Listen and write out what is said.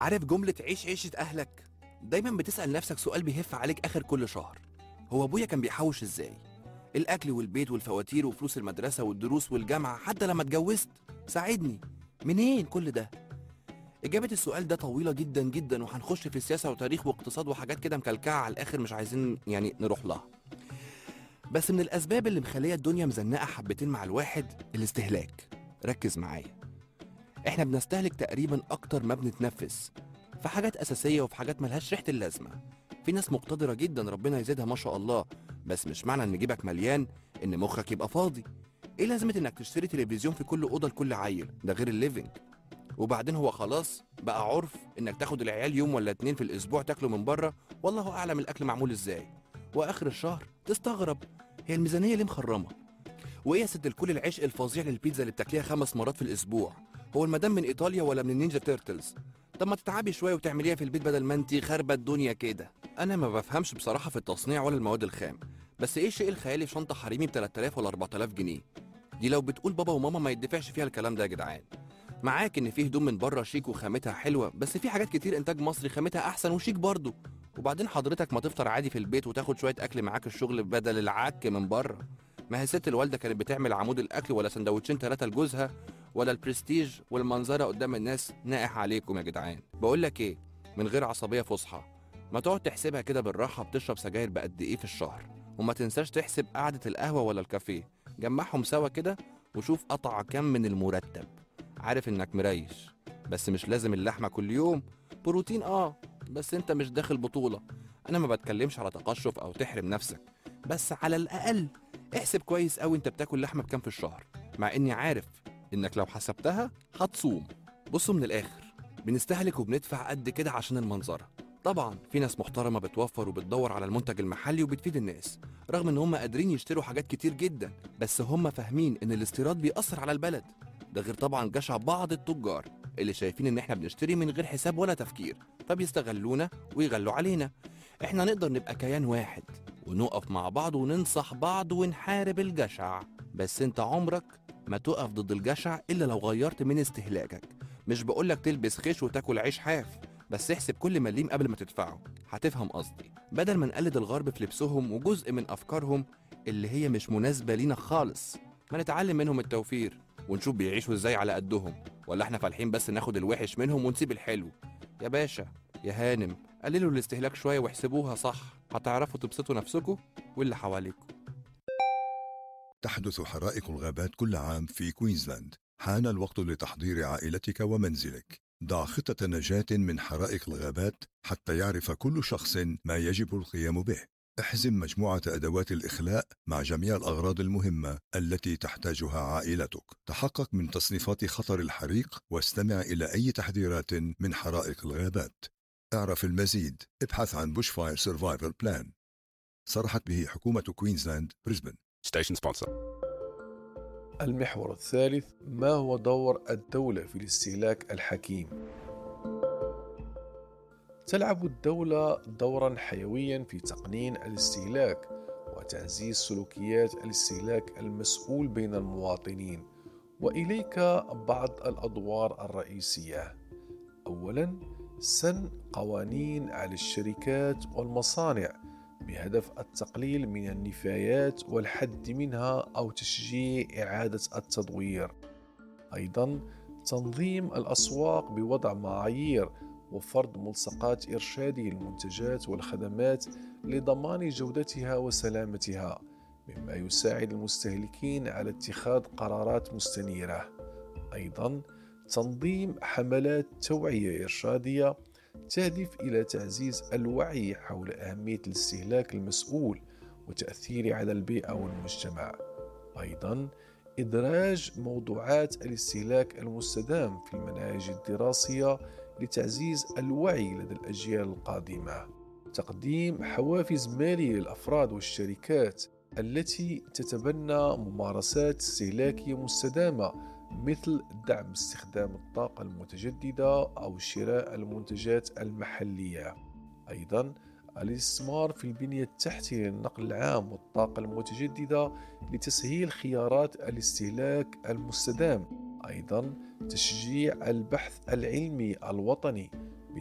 عارف جملة عيش عيشة أهلك؟ دايما بتسأل نفسك سؤال بيهف عليك آخر كل شهر هو أبويا كان بيحوش إزاي؟ الأكل والبيت والفواتير وفلوس المدرسة والدروس والجامعة حتى لما اتجوزت ساعدني منين كل ده؟ إجابة السؤال ده طويلة جدا جدا وهنخش في السياسة وتاريخ واقتصاد وحاجات كده مكلكعة على الآخر مش عايزين يعني نروح لها بس من الأسباب اللي مخلية الدنيا مزنقة حبتين مع الواحد الاستهلاك ركز معايا احنا بنستهلك تقريبا أكتر ما بنتنفس في حاجات أساسية وفي حاجات ملهاش ريحة اللازمة في ناس مقتدرة جدا ربنا يزيدها ما شاء الله بس مش معنى ان جيبك مليان ان مخك يبقى فاضي ايه لازمة انك تشتري تلفزيون في كل اوضة لكل عيل ده غير الليفنج وبعدين هو خلاص بقى عرف انك تاخد العيال يوم ولا اتنين في الاسبوع تاكلوا من بره والله اعلم الاكل معمول ازاي واخر الشهر تستغرب هي الميزانيه ليه مخرمه وايه يا ست الكل العشق الفظيع للبيتزا اللي بتاكليها خمس مرات في الاسبوع هو المدام من ايطاليا ولا من النينجا تيرتلز طب ما تتعبي شويه وتعمليها في البيت بدل ما انت خاربه الدنيا كده انا ما بفهمش بصراحه في التصنيع ولا المواد الخام بس ايه الشيء الخيالي في شنطه حريمي ب 3000 ولا 4000 جنيه دي لو بتقول بابا وماما ما يدفعش فيها الكلام ده يا جدعان معاك ان في هدوم من بره شيك وخامتها حلوه بس في حاجات كتير انتاج مصري خامتها احسن وشيك برضه وبعدين حضرتك ما تفطر عادي في البيت وتاخد شويه اكل معاك الشغل بدل العك من بره ما هي ست الوالده كانت بتعمل عمود الاكل ولا سندوتشين ثلاثه لجوزها ولا البرستيج والمنظره قدام الناس نائح عليكم يا جدعان بقول لك ايه من غير عصبيه فصحى ما تقعد تحسبها كده بالراحه بتشرب سجاير بقد ايه في الشهر وما تنساش تحسب قعده القهوه ولا الكافيه جمعهم سوا كده وشوف قطع كام من المرتب عارف انك مريش بس مش لازم اللحمه كل يوم بروتين اه بس انت مش داخل بطوله انا ما بتكلمش على تقشف او تحرم نفسك بس على الاقل احسب كويس قوي انت بتاكل لحمه بكام في الشهر مع اني عارف انك لو حسبتها هتصوم بصوا من الاخر بنستهلك وبندفع قد كده عشان المنظره طبعا في ناس محترمه بتوفر وبتدور على المنتج المحلي وبتفيد الناس رغم ان هم قادرين يشتروا حاجات كتير جدا بس هم فاهمين ان الاستيراد بيأثر على البلد ده غير طبعا جشع بعض التجار اللي شايفين ان احنا بنشتري من غير حساب ولا تفكير فبيستغلونا ويغلوا علينا احنا نقدر نبقى كيان واحد ونقف مع بعض وننصح بعض ونحارب الجشع بس انت عمرك ما تقف ضد الجشع الا لو غيرت من استهلاكك مش بقولك تلبس خيش وتاكل عيش حاف بس احسب كل مليم قبل ما تدفعه هتفهم قصدي بدل ما نقلد الغرب في لبسهم وجزء من افكارهم اللي هي مش مناسبه لينا خالص ما نتعلم منهم التوفير ونشوف بيعيشوا ازاي على قدهم ولا احنا فالحين بس ناخد الوحش منهم ونسيب الحلو يا باشا يا هانم قللوا الاستهلاك شويه واحسبوها صح هتعرفوا تبسطوا نفسكم واللي حواليكم تحدث حرائق الغابات كل عام في كوينزلاند حان الوقت لتحضير عائلتك ومنزلك ضع خطة نجاة من حرائق الغابات حتى يعرف كل شخص ما يجب القيام به احزم مجموعة أدوات الإخلاء مع جميع الأغراض المهمة التي تحتاجها عائلتك تحقق من تصنيفات خطر الحريق واستمع إلى أي تحذيرات من حرائق الغابات اعرف المزيد ابحث عن بوش فاير سرفايفل بلان صرحت به حكومة كوينزلاند بريسبن Station sponsor. المحور الثالث ما هو دور الدولة في الاستهلاك الحكيم؟ تلعب الدولة دورا حيويا في تقنين الاستهلاك وتعزيز سلوكيات الاستهلاك المسؤول بين المواطنين وإليك بعض الأدوار الرئيسية أولا سن قوانين على الشركات والمصانع بهدف التقليل من النفايات والحد منها أو تشجيع إعادة التدوير أيضا تنظيم الأسواق بوضع معايير وفرض ملصقات إرشاد للمنتجات والخدمات لضمان جودتها وسلامتها مما يساعد المستهلكين على اتخاذ قرارات مستنيرة أيضا تنظيم حملات توعية إرشادية تهدف إلى تعزيز الوعي حول أهمية الاستهلاك المسؤول وتأثيره على البيئة والمجتمع أيضا إدراج موضوعات الاستهلاك المستدام في المناهج الدراسية لتعزيز الوعي لدى الأجيال القادمة تقديم حوافز مالية للأفراد والشركات التي تتبنى ممارسات استهلاكية مستدامة مثل دعم استخدام الطاقة المتجددة أو شراء المنتجات المحلية أيضا الاستثمار في البنية التحتية للنقل العام والطاقة المتجددة لتسهيل خيارات الاستهلاك المستدام أيضا تشجيع البحث العلمي الوطني